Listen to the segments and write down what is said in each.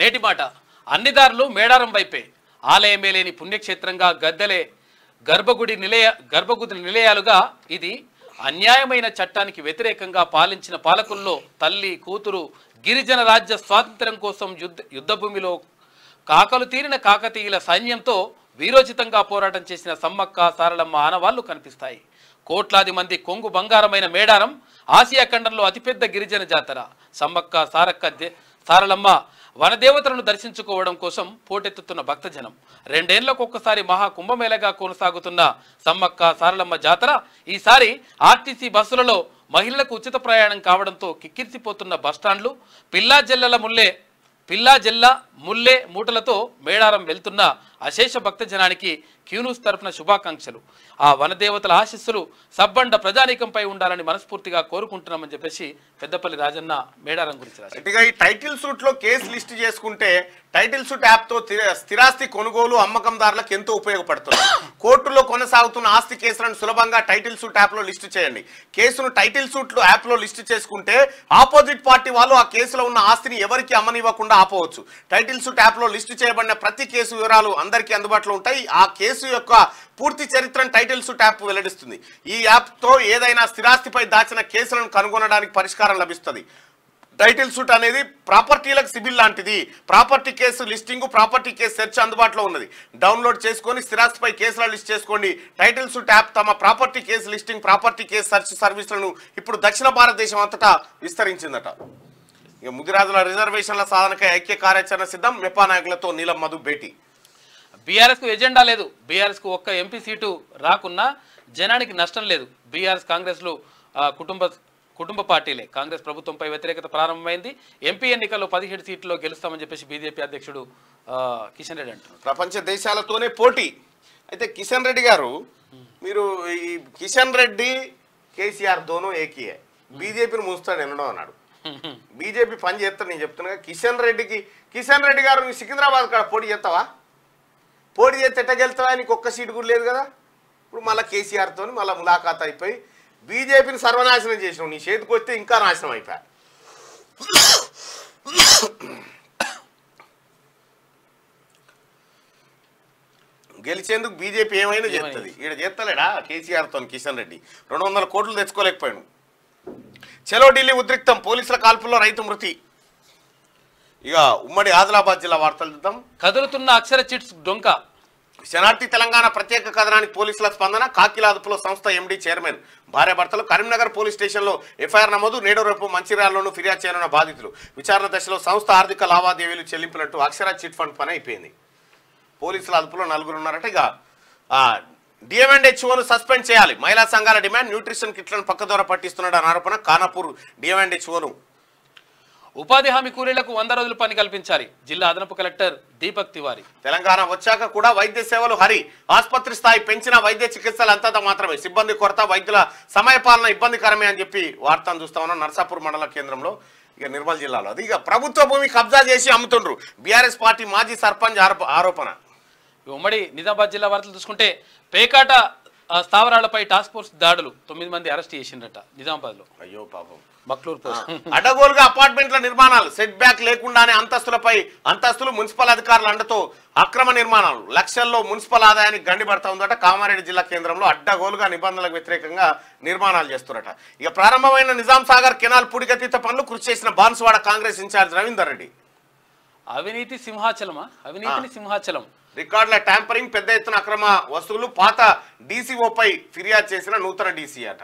నేటి మాట అన్ని దారులు మేడారం వైపే ఆలయమే లేని పుణ్యక్షేత్రంగా గద్దెలే గర్భగుడి నిలయ గర్భగుడి నిలయాలుగా ఇది అన్యాయమైన చట్టానికి వ్యతిరేకంగా పాలించిన పాలకుల్లో తల్లి కూతురు గిరిజన రాజ్య స్వాతంత్ర్యం కోసం యుద్ధ యుద్ధభూమిలో కాకలు తీరిన కాకతీయుల సైన్యంతో వీరోచితంగా పోరాటం చేసిన సమ్మక్క సారలమ్మ ఆనవాళ్లు కనిపిస్తాయి కోట్లాది మంది కొంగు బంగారమైన మేడారం ఆసియా ఖండంలో అతిపెద్ద గిరిజన జాతర సమ్మక్క సారక్క దే- సారలమ్మ వనదేవతలను దర్శించుకోవడం కోసం పోటెత్తుతున్న భక్తజనం రెండేళ్లకు ఒక్కసారి మహా కుంభమేళగా కొనసాగుతున్న సమ్మక్క సారలమ్మ జాతర ఈసారి ఆర్టీసీ బస్సులలో మహిళలకు ఉచిత ప్రయాణం కావడంతో కిక్కిరిసిపోతున్న బస్టాండ్లు పిల్లా జల్లల ముల్లే పిల్లా జిల్లా ముల్లే మూటలతో మేడారం వెళ్తున్న అశేష భక్తజనానికి క్యూనూస్ తరఫున శుభాకాంక్షలు ఆ వనదేవతల ఆశీస్సులు సబ్బండ ప్రజానీకంపై ఉండాలని మనస్ఫూర్తిగా కోరుకుంటున్నామని చెప్పేసి పెద్దపల్లి రాజన్న మేడారం గురించి రాశారు గట్టిగా ఈ టైటిల్ సూట్ లో కేసు లిస్ట్ చేసుకుంటే టైటిల్ సూట్ యాప్ తో స్థిర- స్థిరాస్తి కొనుగోలు అమ్మకందారులకు ఎంతో ఉపయోగపడుతుంది కోర్టులో కొనసాగుతున్న ఆస్తి కేసులను సులభంగా టైటిల్ సూట్ యాప్ లో లిస్ట్ చేయండి కేసును టైటిల్ సూట్ లో యాప్ లో లిస్ట్ చేసుకుంటే ఆపోజిట్ పార్టీ వాళ్ళు ఆ కేసులో ఉన్న ఆస్తిని ఎవరికి అమ్మనివ్వకుండా ఆపవచ్చు టైటిల్ సూట్ యాప్ లో లిస్ట్ చేయబడిన ప్రతి కేసు వివరాలు అందరికీ అందుబాటులో ఉంటాయి ఆ కేసు యొక్క పూర్తి చరిత్రను టైటిల్ సూట్ యాప్ వెల్లడిస్తుంది ఈ యాప్ తో ఏదైనా స్థిరాస్తిపై దాచిన కేసులను కనుగొనడానికి పరిష్కారం లభిస్తుంది టైటిల్ సూట్ అనేది ప్రాపర్టీలకు సిబిల్ లాంటిది property case listing property case search అందుబాటులో ఉన్నది డౌన్లోడ్ చేసుకొని స్థిరాస్తిపై కేసుల లిస్ట్ చేసుకోండి టైటిల్ సూట్ యాప్ తమ property case listing property case search సర్వీసులను ఇప్పుడు దక్షిణ భారతదేశం అంతటా విస్తరించిందట ఇక ముదిరాజుల రిజర్వేషన్ల సాధనకై ఐక్య కార్యాచరణ సిద్ధం మెపా నాయకులతో నీలం మధు భేటీ బీఆర్ఎస్ కు ఎజెండా లేదు బీఆర్ఎస్ కు ఒక్క ఎంపీ సీటు రాకున్నా జనానికి నష్టం లేదు బీఆర్ఎస్ కాంగ్రెస్లు ఆ, కుటుంబ కుటుంబ పార్టీలే కాంగ్రెస్ ప్రభుత్వంపై వ్యతిరేకత ప్రారంభమైంది ఎంపీ ఎన్నికల్లో పదిహేడు సీట్లలో గెలుస్తామని చెప్పేసి బీజేపీ అధ్యక్షుడు ఆ, కిషన్ రెడ్డి అంటున్నారు ప్రపంచ దేశాలతోనే పోటీ అయితే కిషన్ రెడ్డి గారు మీరు ఈ కిషన్ రెడ్డి కేసీఆర్ దోనో ఏకీయే బీజేపీని మూస్తాడు ఎన్నడో అన్నాడు బీజేపీ పని చేస్తాను నేను చెప్తున్నా కదా, కిషన్ రెడ్డికి కిషన్ రెడ్డి గారు నువ్వు సికింద్రాబాద్ కాడ పోటీ చేస్తావా పోటీ చేస్తే ఎట్ట గెలుస్తావా నీకు ఒక్క సీటు కూడా లేదు కదా ఇప్పుడు మళ్ళీ కేసీఆర్తో మళ్ళీ ములాఖాత్ అయిపోయి బీజేపీని సర్వనాశనం చేసినావు నీ చేతికి వస్తే ఇంకా నాశనం అయిపోయా గెలిచేందుకు బీజేపీ ఏమైనా చేస్తుంది ఈడ చేస్తలేడా కేసీఆర్ తో కిషన్ రెడ్డి రెండు వందల కోట్లు తెచ్చుకోలేకపోయాడు చలో ఢిల్లీ ఉద్రిక్తం పోలీసుల కాల్పుల్లో రైతు మృతి ఇక ఉమ్మడి ఆదిలాబాద్ జిల్లా వార్తలు చూద్దాం కదులుతున్న అక్షర చిట్స్ డొంక శనార్థి తెలంగాణ ప్రత్యేక కథనానికి పోలీసుల స్పందన కాకిల అదుపులో సంస్థ ఎండీ చైర్మన్ భార్యాభర్తలు కరీంనగర్ పోలీస్ స్టేషన్లో ఎఫ్ఐఆర్ నమోదు నేడు రేపు మంచిర్యాలలోనూ ఫిర్యాదు చేయనున్న బాధితులు విచారణ దశలో సంస్థ ఆర్థిక లావాదేవీలు చెల్లింపునట్టు అక్షర చిట్ ఫండ్ పని అయిపోయింది పోలీసుల అదుపులో నలుగురు ఉన్నారట ఇక డిఎంఎండ్ హెచ్ఓను సస్పెండ్ చేయాలి మహిళా సంఘాల డిమాండ్ న్యూట్రిషన్ కిట్లను పక్కదోర పట్టిస్తున్నాడు అని ఆరోపణ కానాపూర్ డిఎంఎండ్ హెచ్ఓను ఉపాధి హామీ కూలీలకు వంద రోజులు పని కల్పించాలి జిల్లా అదనపు కలెక్టర్ దీపక్ తివారీ తెలంగాణ వచ్చాక కూడా వైద్య సేవలు హరి ఆసుపత్రి స్థాయి పెంచిన వైద్య చికిత్సలు అంతంత మాత్రమే సిబ్బంది కొరత వైద్యుల సమయపాలన ఇబ్బందికరమే అని చెప్పి వార్తను చూస్తా ఉన్నాం నర్సాపూర్ మండల కేంద్రంలో ఇక నిర్మల్ జిల్లాలో అది ఇక ప్రభుత్వ భూమి కబ్జా చేసి అమ్ముతుండ్రు బీఆర్ఎస్ పార్టీ మాజీ సర్పంచ్ ఆరోప- ఆరోపణ ఈ ఉమ్మడి నిజామాబాద్ జిల్లా వార్తలు చూసుకుంటే పేకాట ఆ, స్థావరాలపై టాస్క్ ఫోర్స్ దాడులు తొమ్మిది మంది అరెస్ట్ చేసిండట నిజామాబాద్లో అయ్యో పాపం మక్లూర్ పోస్ట్ అడ్డగోలుగా అపార్ట్మెంట్ల నిర్మాణాలు సెట్ బ్యాక్ లేకుండానే అంతస్తులపై అంతస్తులు మున్సిపల్ అధికారుల అండతో అక్రమ నిర్మాణాలు లక్షల్లో మున్సిపల్ ఆదాయానికి గండి పడతా ఉందట కామారెడ్డి జిల్లా కేంద్రంలో అడ్డగోలుగా నిబంధనలకు వ్యతిరేకంగా నిర్మాణాలు చేస్తున్నట ఇక ప్రారంభమైన నిజాం సాగర్ కెనాల్ పుడిగతీత పనులు కృషి చేసిన బాన్సువాడ కాంగ్రెస్ ఇన్ఛార్జ్ రవీందర్ రెడ్డి అవినీతి సింహాచలమా అవినీతిని సింహాచలం రికార్డుల ట్యాంపరింగ్ పెద్ద ఎత్తున అక్రమ వస్తువులు పాత డీసీఓపై ఫిర్యాదు చేసిన నూతన డీసీ అట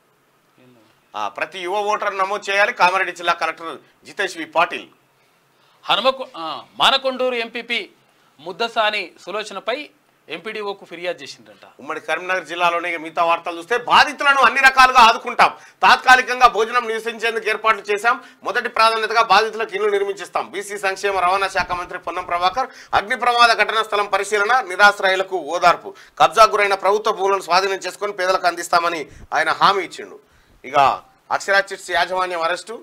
ఆ, ప్రతి యువ ఓటర్ నమోదు చేయాలి కామారెడ్డి జిల్లా కలెక్టర్ జితేష్ వి పాటిల్ హనుమకు ఆ, మానకొండూరు ఎంపీపీ ముద్దసాని సులోచనపై ఎంపీడీఓకు ఫిర్యాదు చేసిండ్రట ఉమ్మడి కరీంనగర్ జిల్లాలోని ఇక మిగతా వార్తలు చూస్తే బాధితులను అన్ని రకాలుగా ఆదుకుంటాం తాత్కాలికంగా భోజనం నివసించేందుకు ఏర్పాట్లు చేశాం మొదటి ప్రాధాన్యతగా బాధితులకు ఇల్లు నిర్మించిస్తాం బీసీ సంక్షేమ రవాణా శాఖ మంత్రి పొన్నం ప్రభాకర్ అగ్ని ప్రమాద ఘటనా స్థలం పరిశీలన నిరాశ్రయులకు ఓదార్పు కబ్జా గురైన ప్రభుత్వ భూములను స్వాధీనం చేసుకొని పేదలకు అందిస్తామని ఆయన హామీ ఇచ్చిండు ఇక అక్షరా చిట్స్ యాజమాన్యం అరెస్టు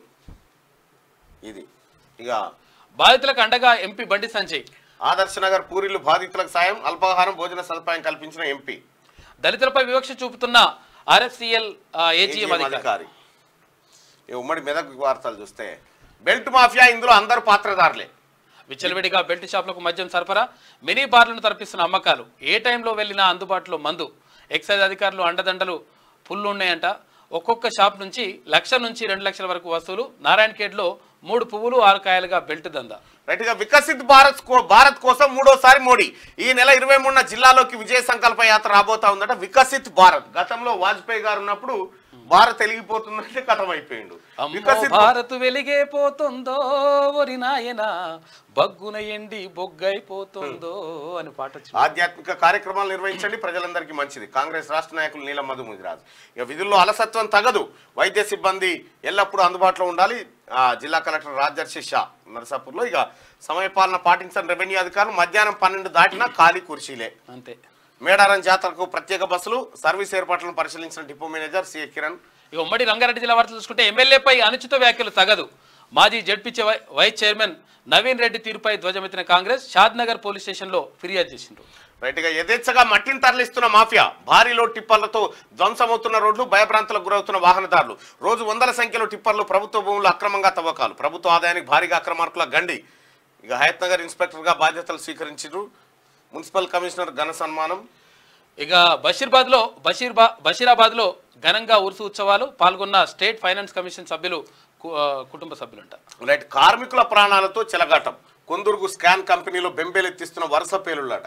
ఇది ఇక బాధితులకు అండగా ఎంపీ బండి సంజయ్ ఆదర్శ నగర్ పూరిలు బాధితులకు సాయం అల్పాహారం భోజన సదుపాయం కల్పించిన ఎంపీ దళితులపై వివక్ష చూపుతున్న ఆర్ఎఫ్సిఎల్ ఏజీఎం అధికారి అధికారి ఈ ఉమ్మడి మెదక్ వార్తలు చూస్తే బెల్ట్ మాఫియా ఇందులో అందరు పాత్రదారులే విచ్చలవిడిగా బెల్ట్ షాపులకు మద్యం సరఫరా మినీ బార్లను తరపిస్తున్న అమ్మకాలు ఏ టైంలో వెళ్ళినా అందుబాటులో మందు ఎక్సైజ్ అధికారులు అండదండలు ఫుల్ ఉన్నాయంట ఒక్కొక్క షాప్ నుంచి లక్ష నుంచి రెండు లక్షల వరకు వసూలు నారాయణ ఖేడ్లో మూడు పువ్వులు ఆరు కాయలుగా బెల్ట్ దందా రైట్ గా వికసిత్ భారత్ కో- భారత్ కోసం మూడోసారి మోడీ ఈ నెల ఇరవై మూడున జిల్లాలోకి విజయ సంకల్ప యాత్ర రాబోతా ఉందట వికసిత్ భారత్ గతంలో వాజ్పేయి గారు ఉన్నప్పుడు భారత్ వెలిగిపోతుందంటే కథం అయిపోయిండు అమ్మో వికసిత్ భారత్ వెలిగే పోతుందో ఒరి నాయన బగ్గున ఎండి బొగ్గైపోతుందో అని పాట వచ్చింది. ఆధ్యాత్మిక కార్యక్రమాలు నిర్వహించండి ప్రజలందరికీ మంచిది కాంగ్రెస్ రాష్ట్ర నాయకులు నీలం మధుముదిరాజు ఇక విధుల్లో అలసత్వం తగదు వైద్య సిబ్బంది ఎల్లప్పుడూ అందుబాటులో ఉండాలి ఆ, జిల్లా కలెక్టర్ రాజర్షి షా నరసాపూర్లో ఇక సమయపాలన పాటించిన రెవెన్యూ అధికారులు మధ్యాహ్నం పన్నెండు దాటినా ఖాళీ కుర్చీలే అంతే మేడారం జాతరకు ప్రత్యేక బస్సులు సర్వీస్ ఏర్పాట్లను పరిశీలించిన డిపో మేనేజర్ సి కిరణ్ ఇక ఉమ్మడి రంగారెడ్డి జిల్లా వార్తలు చూసుకుంటే ఎమ్మెల్యేపై అనుచిత వ్యాఖ్యలు తగదు మాజీ జడ్పీ చే- వైస్ చైర్మన్ నవీన్ రెడ్డి తీరుపై ధ్వజమెత్తిన కాంగ్రెస్ షాద్ నగర్ పోలీస్ స్టేషన్లో ఫిర్యాదు చేసిండ్రు రైట్ గా యథేచ్ఛగా మట్టిని తరలిస్తున్న మాఫియా భారీ లోడ్ టిప్పర్లతో ధ్వంసమవుతున్న రోడ్లు భయభ్రాంతులకు గురవుతున్న వాహనదారులు రోజు వందల సంఖ్యలో టిప్పర్లు ప్రభుత్వ భూములు అక్రమంగా తవ్వకాలు ప్రభుత్వ ఆదాయానికి భారీగా అక్రమార్కుల గండి ఇక హయత్ నగర్ ఇన్స్పెక్టర్ గా బాధ్యతలు స్వీకరించారు మున్సిపల్ కమిషనర్ ఘన సన్మానం ఇక బషీర్బాద్ లో బషీర్బా బషీరాబాద్ లో ఘనంగా ఉరుసు ఉత్సవాలు పాల్గొన్న స్టేట్ ఫైనాన్స్ కమిషన్ సభ్యులు కు- ఆ, కుటుంబ సభ్యులంట రైట్ కార్మికుల ప్రాణాలతో చెలగాటం కొందుర్గు స్కాన్ కంపెనీలో బెంబేలెత్తిస్తున్న వరుస పేలుళ్లట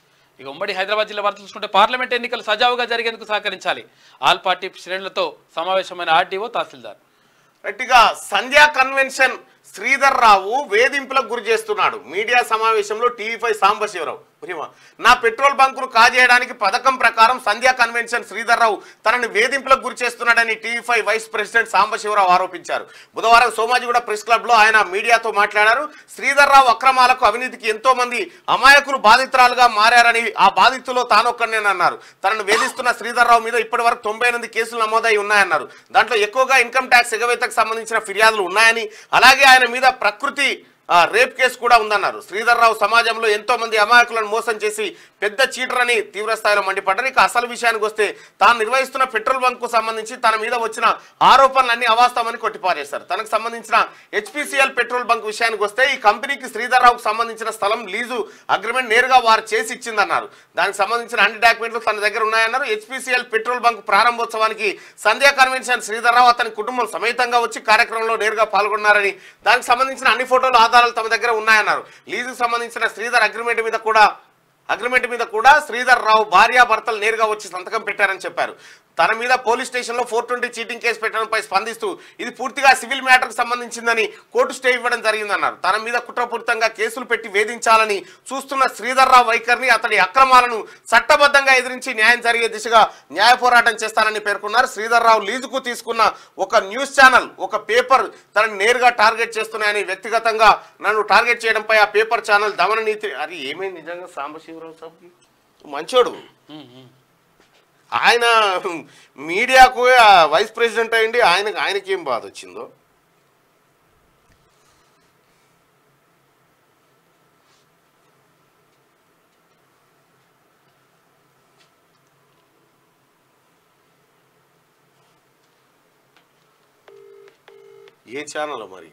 ఇక ఉమ్మడి హైదరాబాద్ జిల్లా వార్తలు చూసుకుంటే పార్లమెంట్ ఎన్నికలు సజావుగా జరిగేందుకు సహకరించాలి ఆల్ పార్టీ శ్రేణులతో సమావేశమైన ఆర్డీఓ తహసీల్దార్ గట్టిగా సంధ్యా కన్వెన్షన్ శ్రీధర్ రావు వేధింపులకు గురి చేస్తున్నాడు మీడియా సమావేశంలో టీవీ ఫైవ్ సాంబశివరావు ప్రియమా నా పెట్రోల్ బంకును కాజేయడానికి పథకం ప్రకారం సంధ్యా కన్వెన్షన్ శ్రీధర్ రావు తనని వేధింపులకు గురి చేస్తున్నాడని TV five vice president Sambasivarao ఆరోపించారు బుధవారం సోమాజిగూడ ప్రెస్ క్లబ్ లో ఆయన మీడియాతో మాట్లాడారు శ్రీధర్ రావు అక్రమాలకు అవినీతికి ఎంతో మంది అమాయకులు బాధితురాలుగా మారారని ఆ బాధితుల్లో తానొక్కనేనన్నారు తనను వేధిస్తున్న శ్రీధర్ రావు మీద ఇప్పటి వరకు తొంభై ఎనిమిది కేసులు నమోదై ఉన్నాయన్నారు దాంట్లో ఎక్కువగా ఇన్కమ్ ట్యాక్స్ ఎగవేతకు సంబంధించిన ఫిర్యాదులు ఉన్నాయని అలాగే ఆయన మీద ప్రకృతి ఆ, రేప్ కేసు కూడా ఉందన్నారు శ్రీధర్ రావు సమాజంలో ఎంతో మంది అమాయకులను మోసం చేసి పెద్ద చీటర్ అని తీవ్ర స్థాయిలో మండిపడ్డారు ఇక అసలు విషయానికి వస్తే తాను నిర్వహిస్తున్న పెట్రోల్ బంక్ కు సంబంధించి తన మీద వచ్చిన ఆరోపణలన్నీ అవాస్తవమని కొట్టిపారేశారు తనకు సంబంధించిన హెచ్పిసిఎల్ పెట్రోల్ బంక్ విషయానికి వస్తే ఈ కంపెనీకి శ్రీధర్ రావుకు సంబంధించిన స్థలం లీజు అగ్రిమెంట్ నేరుగా వారు చేసి ఇచ్చిందన్నారు దానికి సంబంధించిన అన్ని డాక్యుమెంట్లు తన దగ్గర ఉన్నాయన్నారు హెచ్పిసిఎల్ పెట్రోల్ బంక్ ప్రారంభోత్సవానికి సంధ్యా కన్వెన్షన్ శ్రీధర్ రావు అతని కుటుంబం సమేతంగా వచ్చి కార్యక్రమంలో నేరుగా పాల్గొన్నారని దానికి సంబంధించిన అన్ని ఫోటోలు ఆధారాలు తమ దగ్గర ఉన్నాయన్నారు లీజుకు సంబంధించిన శ్రీధర్ అగ్రిమెంట్ మీద కూడా అగ్రిమెంట్ మీద కూడా శ్రీధర్ రావు భార్యాభర్తలు నేరుగా వచ్చి సంతకం పెట్టారని చెప్పారు తన మీద పోలీస్ స్టేషన్లో ఫోర్ ట్వంటీ చీటింగ్ కేసు పెట్టడంపై స్పందిస్తూ ఇది పూర్తిగా సివిల్ మ్యాటర్కి సంబంధించిందని కోర్టు స్టే ఇవ్వడం జరిగిందన్నారు తన మీద కుట్రపూరితంగా కేసులు పెట్టి వేధించాలని చూస్తున్న శ్రీధర్ రావు వైఖరిని అతడి అక్రమాలను చట్టబద్ధంగా ఎదిరించి న్యాయం జరిగే దిశగా న్యాయ పోరాటం చేస్తానని పేర్కొన్నారు శ్రీధర్ రావు లీజుకు తీసుకున్న ఒక న్యూస్ ఛానల్ ఒక పేపర్ తనని నేరుగా టార్గెట్ చేస్తున్నాయని వ్యక్తిగతంగా నన్ను టార్గెట్ చేయడంపై ఆ పేపర్ ఛానల్ దమన నీతి అది ఏమైంది నిజంగా సాంబశివరావు సాబ్కి మంచోడు ఆయన మీడియాకు ఆ వైస్ ప్రెసిడెంట్ అయ్యింది ఆయనకు ఆయనకి ఏం బాధ వచ్చిందో ఏ ఛానల్ మరి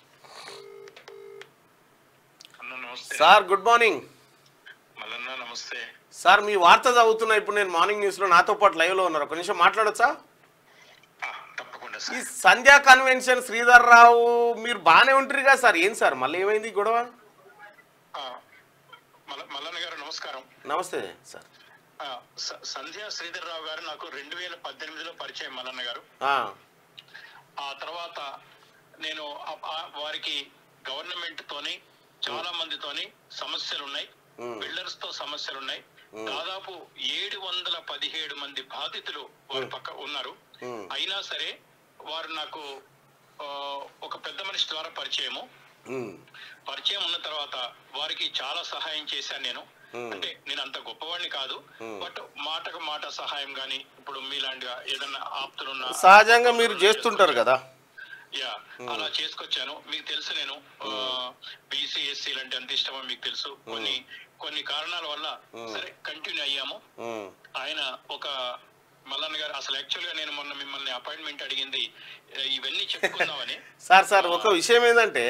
అన్న నమస్తే సార్ గుడ్ మార్నింగ్ మల్లన్న నమస్తే సార్ మీ వార్త చదువుతున్నా ఇప్పుడు నేను మార్నింగ్ న్యూస్లో నాతో పాటు లైవ్లో ఉన్నారు ఒక నిమిషం మాట్లాడొచ్చా ఆ, తప్పకుండా ఈ సార్ సంధ్యా కన్వెన్షన్ శ్రీధర్ రావు మీరు బాగానే ఉంటారు కదా సార్ ఏం సార్ మళ్ళీ ఏమైంది ఈ గొడవ ఆ, మల్ల- మల్లన్న గారు నమస్కారం నమస్తే సార్ ఆ, స- సంధ్య శ్రీధర్ రావు గారు నాకు రెండు వేల పద్దెనిమిదిలో పరిచయం మల్లన్న గారు ఆ, ఆ తర్వాత నేను ఆ- ఆ వారికి గవర్నమెంట్ తోని చాలా మందితోని సమస్యలు ఉన్నాయి మ్మ్. బిల్డర్స్ తో సమస్యలు ఉన్నాయి దాదాపు ఏడు వందల పదిహేడు మంది బాధితులు వారి పక్క ఉన్నారు మ్మ్. అయినా సరే వారు నాకు ఆ, ఒక పెద్ద మనిషి ద్వారా పరిచయము ఉమ్, పరిచయం ఉన్న తర్వాత వారికి చాలా సహాయం చేశాను నేను Hmm. అంటే నేను అంత గొప్పవాడిని కాదు Hmm. బట్ మాటకు మాట సహాయం గాని ఇప్పుడు మీలాంటిగా ఏదన్నా ఆప్తులున్న సహజంగా మీరు చేస్తుంటారు కదా యా అలా చేసుకొచ్చాను మీకు తెలుసు నేను బీసీ ఎస్సీ లాంటి అంత ఇష్టమో మీకు తెలుసు కొన్ని కొన్ని కారణాల వల్ల సరే కంటిన్యూ అయ్యాము ఉమ్, ఆయన ఒక మల్లన్న గారు అసలు యాక్చువల్ గా నేను మొన్న మిమ్మల్ని అపాయింట్మెంట్ అడిగింది ఆ, ఇవన్నీ చెప్పుకుందామని సార్ సార్ ఒక విషయం ఏంటంటే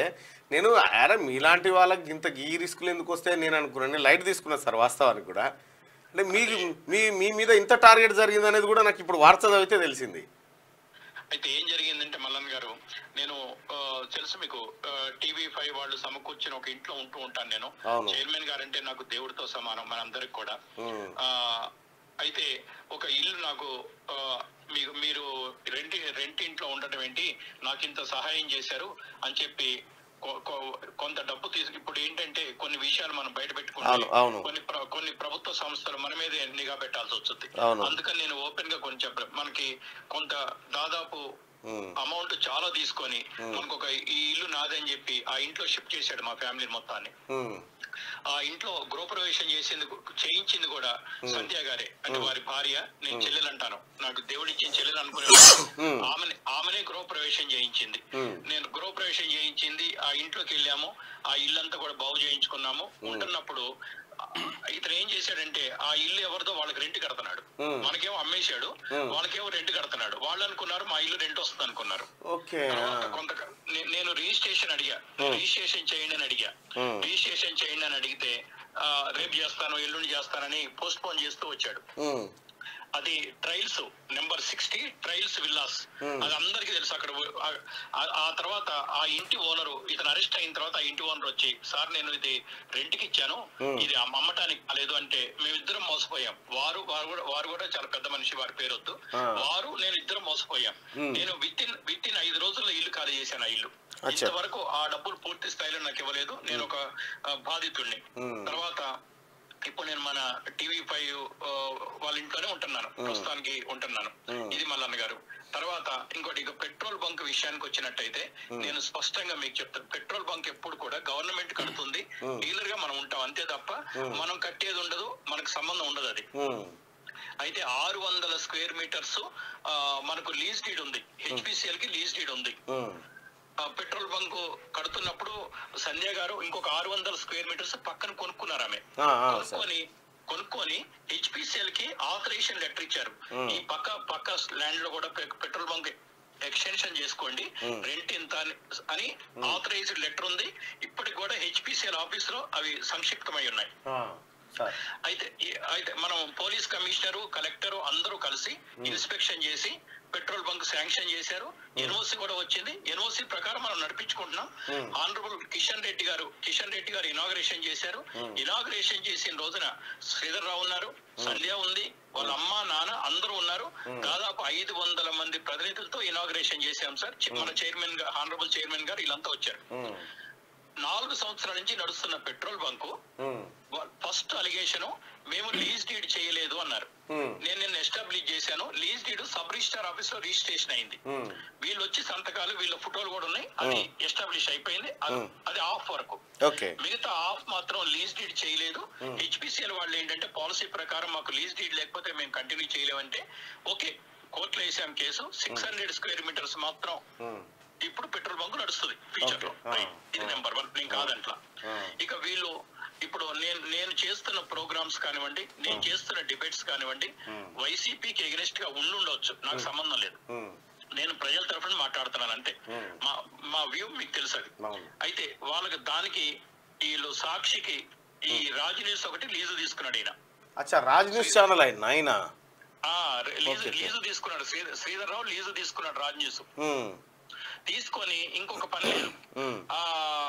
నేను అరే మీలాంటి వాళ్ళకి ఇంత ఈ రిస్కులు ఎందుకు వస్తే నేను అనుకున్నాను నేను లైట్ తీసుకున్నాను సార్ వాస్తవానికి కూడా అంటే మీకు మీ మీ మీద ఇంత టార్గెట్ జరిగింది అనేది కూడా నాకు ఇప్పుడు వార్త చదివితే తెలిసింది అయితే ఏం జరిగిందంటే మల్లన్ గారు నేను ఆ, తెలుసు మీకు టీవీ ఫైవ్ వాళ్ళు సమకూర్చిన ఒక ఇంట్లో ఉంటూ ఉంటాను నేను అవును. చైర్మన్ గారు అంటే నాకు దేవుడితో సమానం మనందరికి కూడా ఉమ్. ఆ, అయితే ఒక ఇల్లు నాకు ఆ, మీకు మీరు రెంట్ రెంట్ ఇంట్లో ఉండటం ఏంటి నాకు ఇంత సహాయం చేశారు అని చెప్పి కొ- కొ- కొంత డబ్బు తీసు ఇప్పుడు ఏంటంటే కొన్ని విషయాలు మనం బయట పెట్టుకుంటే అవును, అవును. కొన్ని ప్ర- కొన్ని ప్రభుత్వ సంస్థలు మన మీదే నిఘా పెట్టాల్సి వస్తుంది అవును. అందుకని నేను ఓపెన్ గా కొంచెం చెప్ప మనకి కొంత దాదాపు ఉమ్. అమౌంట్ చాలా తీసుకొని మనకు ఒక ఈ ఇల్లు నాదని చెప్పి ఆ ఇంట్లో షిఫ్ట్ చేశాడు మా ఫ్యామిలీ మొత్తాన్ని ఉమ్. ఆ ఇంట్లో గృహప్రవేశం చేసింది చేయించింది కూడా సంధ్య గారే అంటే వారి భార్య నేను చెల్లెలు అంటాను నాకు దేవుడిచ్చిన చెల్లెలు అనుకునే ఆమెనే ఆమెనే గృహప్రవేశం చేయించింది నేను గృహప్రవేశం చేయించింది ఆ ఇంట్లోకి వెళ్ళాము ఆ ఇల్లంతా కూడా బాగు చేయించుకున్నాము ఉంటున్నప్పుడు ఆ, ఇతను ఏం చేశాడంటే ఆ ఇల్లు ఎవరిదో వాళ్ళకి రెంట్ కడుతున్నాడు మనకేమో అమ్మేశాడు వాళ్ళకేమో రెంట్ కడుతున్నాడు వాళ్ళు అనుకున్నారు మా ఇల్లు రెంట్ వస్తుంది అనుకున్నారు ఓకే తర్వాత కొంత నే- నేను రిజిస్ట్రేషన్ అడిగా రిజిస్ట్రేషన్ చేయండి అని అడిగా రిజిస్ట్రేషన్ చేయండి అని అడిగితే ఆ, రేపు చేస్తాను ఎల్లుండి చేస్తానని పోస్ట్ పోన్ చేస్తూ వచ్చాడు ఉమ్. అది trails number sixty trails villas అది అందరికీ తెలుసు అక్కడ ఆ- ఆ- ఆ తర్వాత ఆ ఇంటి ఓనరు ఇతను అరెస్ట్ అయిన తర్వాత ఆ ఇంటి ఓనర్ వచ్చి సార్ నేను ఇది రెంట్ కి ఇచ్చాను ఇది అమ్మ- అమ్మటానికి లేదు అంటే మేమిద్దరం మోసపోయాం వారు వారు కూడా వారు కూడా చాలా పెద్ద మనిషి వారి పేరొద్దు వారు నేను ఇద్దరం మోసపోయాం నేను విత్ ఇన్ విత్ ఇన్ ఐదు రోజుల్లో ఇల్లు ఖాళీ చేశాను ఆ ఇల్లు అచ్చా. ఇంతవరకు ఆ డబ్బులు పూర్తి స్థాయిలో నాకు ఇవ్వలేదు నేను ఒక ఆ, బాధితుడిని తర్వాత ఇప్పుడు నేను మన టీవీ ఫైవ్ వాళ్ళ ఇంట్లోనే ఉంటున్నాను ప్రస్తుతానికి ఉంటున్నాను ఇది మల్లన్న గారు తర్వాత ఇంకోటి ఇక పెట్రోల్ బంక్ విషయానికి వచ్చినట్టయితే నేను స్పష్టంగా మీకు చెప్తాను పెట్రోల్ బంక్ ఎప్పుడు కూడా గవర్నమెంట్ కడుతుంది డీలర్ గా మనం ఉంటాం అంతే తప్ప మనం కట్టేది ఉండదు మనకు సంబంధం ఉండదు అది ఉమ్. అయితే ఆరు వందల స్క్వేర్ మీటర్స్ మనకు లీజ్ డీడ్ ఉంది హెచ్పిసిఎల్ కి లీజ్ డీడ్ ఉంది ఉమ్. ఆ, పెట్రోల్ బంక్ కడుతున్నప్పుడు సంధ్య గారు ఇంకొక ఆరు వందల స్క్వేర్ మీటర్స్ పక్కన కొనుక్కున్నారు ఆమె ఆ, ఆ, సార్. కొనుక్కొని కొనుక్కొని హెచ్పిసిఎల్ కి ఆథరైజేషన్ లెటర్ ఇచ్చారు ఈ పక్క పక్క ల్యాండ్ లో కూడా పె- పెట్రోల్ బంక్ ఎక్స్టెన్షన్ చేసుకోండి రెంట్ ఇంత అని- అని ఆథరైజ్డ్ లెటర్ ఉంది ఇప్పటికి కూడా హెచ్పిసిఎల్ ఆఫీస్ లో అవి సంక్షిప్తమై ఉన్నాయి ఆ, సార్ అయితే ఈ- అయితే మనం పోలీస్ కమిషనరు కలెక్టర్ అందరూ కలిసి ఇన్స్పెక్షన్ చేసి పెట్రోల్ బంక్ శాంక్షన్ చేశారు ఎన్ఓసి కూడా వచ్చింది ఎన్ఓసి ప్రకారం మనం నడిపించుకుంటున్నాం ఆనరబుల్ కిషన్ రెడ్డి గారు కిషన్ రెడ్డి గారు ఇనాగ్రేషన్ చేశారు ఇనాగ్రేషన్ చేసిన రోజున శ్రీధర్ రావు ఉన్నారు సంధ్య ఉంది వాళ్ళ అమ్మ నాన్న అందరూ ఉన్నారు దాదాపు ఐదు వందల మంది ప్రతినిధులతో ఇనాగ్రేషన్ చేశాం సార్ చి- మన చైర్మన్ గా ఆనరబుల్ చైర్మన్ గారు వీళ్ళంతా వచ్చారు ఉమ్. నాలుగు సంవత్సరాల నుంచి నడుస్తున్న petrol bunk um. First allegation మేము లీజ్ డీడ్ చేయలేదు అన్నారు Hmm. నేను నిన్న ఎస్టాబ్లిష్ చేశాను lease deed sub registrar office లో రిజిస్ట్రేషన్ అయింది ఉమ్. వీళ్ళు వచ్చి సంతకాలు వీళ్ళ ఫోటోలు కూడా ఉన్నాయి అది ఎస్టాబ్లిష్ అయిపోయింది అది- అది ఆఫ్ వరకు ఓకే మిగతా ఆఫ్ మాత్రం లీజ్ డీడ్ చేయలేదు హెచ్పిసిఎల్ వాళ్ళు ఏంటంటే పాలసీ ప్రకారం మాకు లీజ్ డీడ్ లేకపోతే మేము కంటిన్యూ చేయలేమంటే ఓకే కోర్టులో వేసాం case six hundred square meters మాత్రం ఉమ్. ఇప్పుడు పెట్రోల్ బంక్ నడుస్తుంది ఫ్యూచర్ లో Okay. రైట్. ఇది నెంబర్ వన్ నేను కాదంట్లా ఇక వీళ్ళు ఇప్పుడు నేను నేను చేస్తున్న ప్రోగ్రామ్స్ కానివ్వండి నేను చేస్తున్న డిబేట్స్ కానివ్వండి వైసీపీకి ఎగనెస్ట్ గా ఉండుండొచ్చు నాకు సంబంధం లేదు ఉమ్. నేను ప్రజల తరఫున మాట్లాడుతున్నాను అంతే మా మా వ్యూ మీకు తెలుసు అది అవును. అయితే వాళ్ళకి దానికి వీళ్ళు సాక్షికి ఈ రాజు న్యూస్ ఒకటి లీజు తీసుకున్నాడు ఈయన అచ్చా రాజ్ న్యూస్ ఛానల్ ఆయన ఆయన ఆ లీజు Okay, okay. లీజు తీసుకున్నాడు శ్రీధర్ శ్రీధర్ రావు లీజు తీసుకున్నాడు రాజు న్యూస్ ఉమ్. తీసుకొని ఇంకొక పని లేదు ఉమ్. ఆ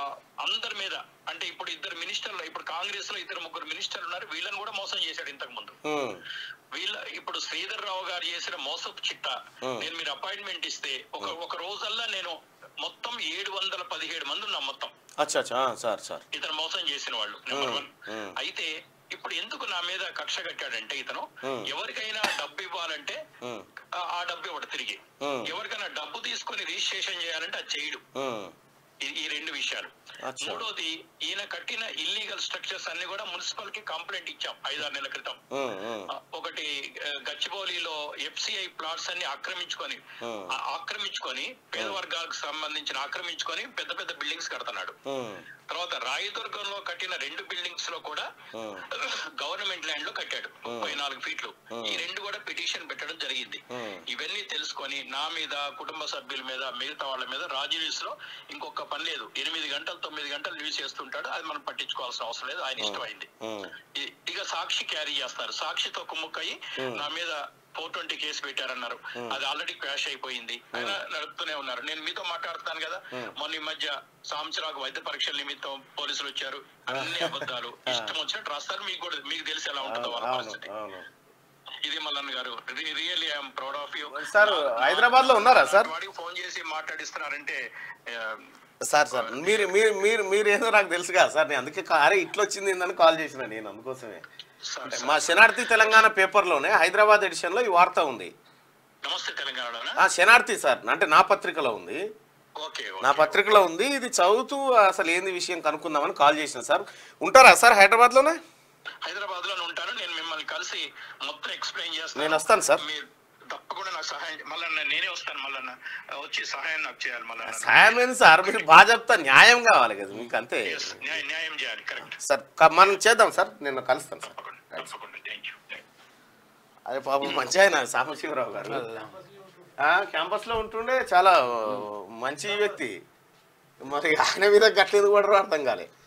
అందరి మీద అంటే ఇప్పుడు ఇద్దరు మినిస్టర్లు ఇప్పుడు కాంగ్రెస్ లో ఇద్దరు ముగ్గురు మినిస్టర్లు ఉన్నారు వీళ్ళని కూడా మోసం చేశాడు ఇంతకు ముందు ఉమ్. వీళ్ళ ఇప్పుడు శ్రీధర్ రావు గారు చేసిన మోసపు చిట్ట నేను మీరు అపాయింట్మెంట్ ఇస్తే ఒక ఒక రోజల్లా నేను మొత్తం ఏడు వందల పదిహేడు మంది ఉన్నాం మొత్తం అచ్చా అచ్చా ఆ, సార్ సార్ ఇతను మోసం చేసిన వాళ్ళు నెంబర్ వన్ మ్మ్. అయితే ఇప్పుడు ఎందుకు నా మీద కక్ష కట్టాడంటే ఇతను మ్మ్. ఎవరికైనా డబ్బు ఇవ్వాలంటే ఉమ్. ఆ- ఆ డబ్బు ఇవ్వడు తిరిగి మ్మ్. ఎవరికైనా డబ్బు తీసుకొని రిజిస్ట్రేషన్ చేయాలంటే అది చేయడు ఉమ్. ఈ- ఈ రెండు విషయాలు అచ్చా. మూడోది ఈయన కట్టిన ఇల్లీగల్ స్ట్రక్చర్స్ అన్ని కూడా మున్సిపల్ కి కంప్లైంట్ ఇచ్చాం ఐదారు నెలల క్రితం ఉమ్. ఉమ్. ఆ, ఒకటి ఆ, గచ్చి గచ్చిబౌలిలో ఎఫ్సిఐ ప్లాట్స్ అన్ని ఆక్రమించుకొని Hmm. ఆ- ఆక్రమించుకొని పేద వర్గాలకు సంబంధించిన ఆక్రమించుకొని పెద్ద పెద్ద బిల్డింగ్స్ కడుతున్నాడు ఉమ్, తర్వాత రాయదుర్గంలో కట్టిన రెండు బిల్డింగ్స్ లో కూడా ఉమ్, గవర్నమెంట్ ల్యాండ్ లో కట్టాడు ముప్పై నాలుగు ఫీట్లు ఈ రెండు కూడా పిటిషన్ పెట్టడం జరిగింది Hmm. ఇవన్నీ తెలుసుకొని నా మీద కుటుంబ సభ్యుల మీద మిగతా వాళ్ళ మీద రాజు న్యూస్ లో ఇంకొక పని లేదు ఎనిమిది గంటలు తొమ్మిది గంటలు న్యూస్ చేస్తుంటాడు అది మనం పట్టించుకోవాల్సిన అవసరం లేదు ఆయన ఇష్టమైంది ఉమ్, ఇ- ఇక సాక్షి క్యారీ చేస్తారు సాక్షితో కుమ్ముక్కయి నా మీద ఫోర్ ట్వంటీ కేసు పెట్టారన్నారు అది ఆల్రెడీ క్రాష్ అయిపోయింది ఆయన నడుపుతూనే ఉన్నారు నేను మీతో మాట్లాడుతాను కదా మొన్న ఈ మధ్య సాంసరాకు వైద్య పరీక్షల నిమిత్తం పోలీసులు వచ్చారు అన్ని అబద్ధాలు ఇష్టం వచ్చినట్టు రాస్తారు మీకు కూడా మీకు తెలిసి ఎలా ఉంటుందో వాళ్ళ అవును పరిస్థితి అవును ఇది మల్లన్న గారు really I'm proud of you sir, Hyderabad లో ఉన్నారా సార్? వాడికి ఫోన్ చేసి మాట్లాడిస్తున్నారంటే ఆ, సార్ సార్ మీరు మీరు మీరు మీరు ఏదో నాకు తెలుసు కదా సార్ నేను అందుకే కా- అరే ఇట్లా వచ్చింది ఏందని కాల్ చేసిన నేను అందుకోసమే సార్, మా శనార్థి తెలంగాణ పేపర్లోనే హైదరాబాద్ ఎడిషన్లో ఈ వార్త ఉంది నమస్తే తెలంగాణలోనా ఆ శనార్థి సార్ అంటే నా పత్రికలో ఉంది ఓకే నా ఓకే. పత్రికలో ఉంది ఇది చదువుతూ అసలు ఏంది విషయం కనుక్కుందామని కాల్ చేసిన సార్ ఉంటారా సార్ హైదరాబాద్లోనే హైదరాబాద్ లోనే ఉంటాను నేను మిమ్మల్ని కలిసి మొత్తం ఎక్స్ప్లెయిన్ చేస్తాను నేను వస్తాను సార్. మీరు తప్పకుండా నాకు సహాయం మళ్ళీ నేనే వస్తాను మళ్ళీ వచ్చి సహాయం నాకు చేయాలి మళ్ళీ సాయం ఏంది సార్ మీరు బాగా చెప్తా న్యాయం కావాలి కదా మీకు అంతే న్యాయం న్యాయం చేయాలి కరెక్ట్ సార్ క- మనం చేద్దాం సార్ నేను కలుస్తాను సార్ తప్పకుండా తప్పకుండా థ్యాంక్ యూ అదే పాపం మంచి ఆయన సాంబశివరావు గారు ఆ, క్యాంపస్ లో ఉంటుండే చాలా మంచి వ్యక్తి మరి ఆయన మీద గట్లేదు కూడా అర్థం కాలే